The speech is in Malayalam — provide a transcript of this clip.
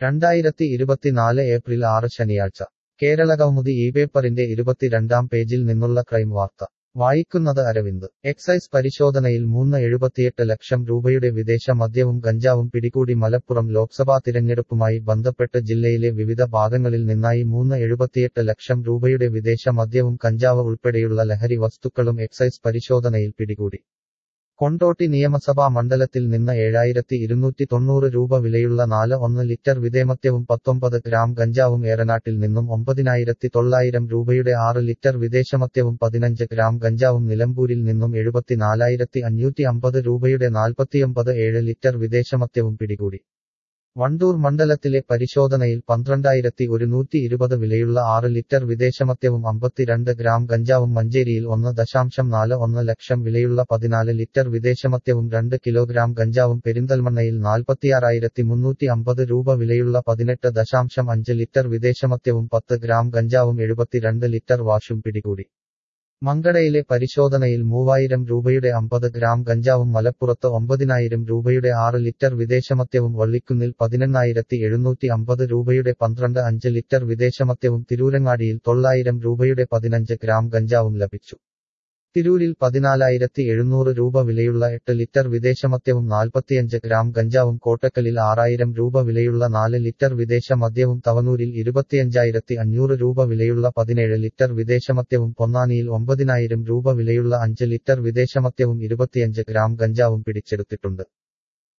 രണ്ടായിരത്തി ഇരുപത്തിനാല് ഏപ്രിൽ ആറ് ശനിയാഴ്ച കേരളകൗമുദി ഈ പേപ്പറിന്റെ ഇരുപത്തിരണ്ടാം പേജിൽ നിന്നുള്ള ക്രൈം വാർത്ത വായിക്കുന്നത് അരവിന്ദ് എക്സൈസ് പരിശോധനയിൽ മൂന്ന് എഴുപത്തിയെട്ട് ലക്ഷം രൂപയുടെ വിദേശ മദ്യവും ഗഞ്ചാവും പിടികൂടി മലപ്പുറം ലോക്സഭാ തിരഞ്ഞെടുപ്പുമായി ബന്ധപ്പെട്ട് ജില്ലയിലെ വിവിധ ഭാഗങ്ങളിൽ നിന്നായി മൂന്ന് എഴുപത്തിയെട്ട് ലക്ഷം രൂപയുടെ വിദേശ മദ്യവും കഞ്ചാവ് ഉൾപ്പെടെയുള്ള ലഹരി വസ്തുക്കളും എക്സൈസ് പരിശോധനയിൽ പിടികൂടി കൊണ്ടോട്ടി നിയമസഭാ മണ്ഡലത്തിൽ നിന്ന് ഏഴായിരത്തി ഇരുന്നൂറ്റി തൊണ്ണൂറ് രൂപ വിലയുള്ള നാല് ഒന്ന് ലിറ്റർ വിതേമദ്യവും പത്തൊമ്പത് ഗ്രാം ഗഞ്ചാവും ഏറനാട്ടിൽ നിന്നും ഒമ്പതിനായിരത്തി തൊള്ളായിരം രൂപയുടെ ആറ് ലിറ്റർ വിദേശമദ്യവും പതിനഞ്ച് ഗ്രാം ഗഞ്ചാവും നിലമ്പൂരിൽ നിന്നും എഴുപത്തിനാലായിരത്തി അഞ്ഞൂറ്റി അമ്പത് രൂപയുടെ നാൽപ്പത്തിയൊമ്പത് ഏഴ് ലിറ്റർ വിദേശമദ്യവും പിടികൂടി വണ്ടൂർ മണ്ഡലത്തിലെ പരിശോധനയിൽ പന്ത്രണ്ടായിരത്തി ഒരുന്നൂറ്റി ഇരുപത് വിലയുള്ള ആറ് ലിറ്റർ വിദേശമദ്യവും അമ്പത്തിരണ്ട് ഗ്രാം ഗഞ്ചാവും മഞ്ചേരിയിൽ ഒന്ന് ദശാംശം നാല് ഒന്ന് ലക്ഷം വിലയുള്ള പതിനാല് ലിറ്റർ വിദേശമദ്യവും രണ്ട് കിലോഗ്രാം ഗഞ്ചാവും പെരിന്തൽമണ്ണയിൽ നാൽപ്പത്തിയാറായിരത്തി മുന്നൂറ്റി അമ്പത് രൂപ വിലയുള്ള പതിനെട്ട് ദശാംശം അഞ്ച് ലിറ്റർ വിദേശമദ്യവും പത്ത് ഗ്രാം ഗഞ്ചാവും എഴുപത്തിരണ്ട് ലിറ്റർ വാഷും പിടികൂടി മങ്കടയിലെ പരിശോധനയിൽ മൂവായിരം രൂപയുടെ അമ്പത് ഗ്രാം ഗഞ്ചാവും മലപ്പുറത്ത് ഒമ്പതിനായിരം രൂപയുടെ ആറ് ലിറ്റർ വിദേശമദ്യവും വള്ളിക്കുന്നിൽ പതിനെണ്ണായിരത്തി എഴുന്നൂറ്റി അമ്പത് രൂപയുടെ പന്ത്രണ്ട് അഞ്ച് ലിറ്റർ വിദേശമദ്യവും തിരൂരങ്ങാടിയിൽ തൊള്ളായിരം രൂപയുടെ പതിനഞ്ച് ഗ്രാം ഗഞ്ചാവും ലഭിച്ചു തിരൂരിൽ പതിനാലായിരത്തി എഴുന്നൂറ് രൂപ വിലയുള്ള എട്ട് ലിറ്റർ വിദേശമദ്യവും നാൽപ്പത്തിയഞ്ച് ഗ്രാം ഗഞ്ചാവും കോട്ടക്കലിൽ ആറായിരം രൂപ വിലയുള്ള നാല് ലിറ്റർ വിദേശ മദ്യവും തവനൂരിൽ ഇരുപത്തിയഞ്ചായിരത്തി അഞ്ഞൂറ് രൂപ വിലയുള്ള പതിനേഴ് ലിറ്റർ വിദേശമദ്യവും പൊന്നാനിയിൽ ഒമ്പതിനായിരം രൂപ വിലയുള്ള അഞ്ച് ലിറ്റർ വിദേശമദ്യവും ഇരുപത്തിയഞ്ച് ഗ്രാം ഗഞ്ചാവും പിടിച്ചെടുത്തിട്ടുണ്ട്